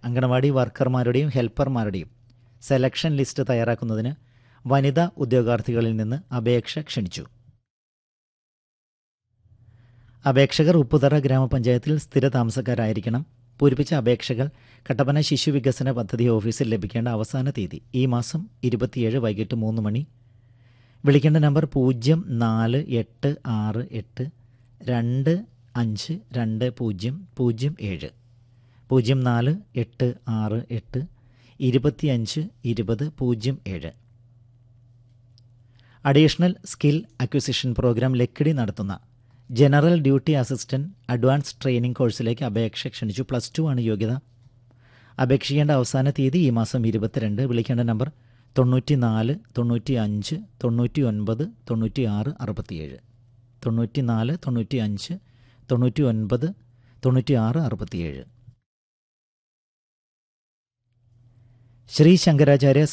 അങ്കണവാടി വർക്കർമാരുടെയും ഹെൽപ്പർമാരുടെയും selection list തയ്യാറാക്കുന്നതിന് വനിതാ ഉദ്യോഗാർത്ഥികളിൽ നിന്ന് അപേക്ഷ ക്ഷണിച്ചു അപേക്ഷകർ ഉപ്പുതറ ഗ്രാമപഞ്ചായത്തിൽ സ്ഥിരതാമസക്കാരായിരിക്കണം പൂരിപ്പിച്ച അപേക്ഷകൾ കട്ടപ്പന ശിശു വികസന പദ്ധതി ഓഫീസിൽ ലഭിക്കേണ്ട അവസാന തീയതി ഈ മാസം ഇരുപത്തിയേഴ് വൈകിട്ട് മൂന്ന് മണി വിളിക്കേണ്ട നമ്പർ പൂജ്യം നാല് എട്ട് ആറ് എട്ട് രണ്ട് അഞ്ച് രണ്ട് പൂജ്യം പൂജ്യം ഏഴ് പൂജ്യം നാല് എട്ട് ആറ് എട്ട് ഇരുപത്തിയഞ്ച് ഇരുപത് പൂജ്യം ഏഴ് additional skill acquisition programme Lakkidi നടത്തുന്ന general duty assistant advance training കോഴ്സിലേക്ക് അപേക്ഷ ക്ഷണിച്ചു പ്ലസ് ടു ആണ് യോഗ്യത അപേക്ഷിക്കേണ്ട അവസാന തീയതി ഈ മാസം ഇരുപത്തിരണ്ട് വിളിക്കേണ്ട നമ്പർ തൊണ്ണൂറ്റി നാല് തൊണ്ണൂറ്റി അഞ്ച് തൊണ്ണൂറ്റി ഒൻപത് തൊണ്ണൂറ്റി ആറ് അറുപത്തിയേഴ് തൊണ്ണൂറ്റി നാല് തൊണ്ണൂറ്റി അഞ്ച് തൊണ്ണൂറ്റി ഒൻപത് തൊണ്ണൂറ്റി ആറ് അറുപത്തിയേഴ് ശ്രീ ശങ്കരാചാര്യ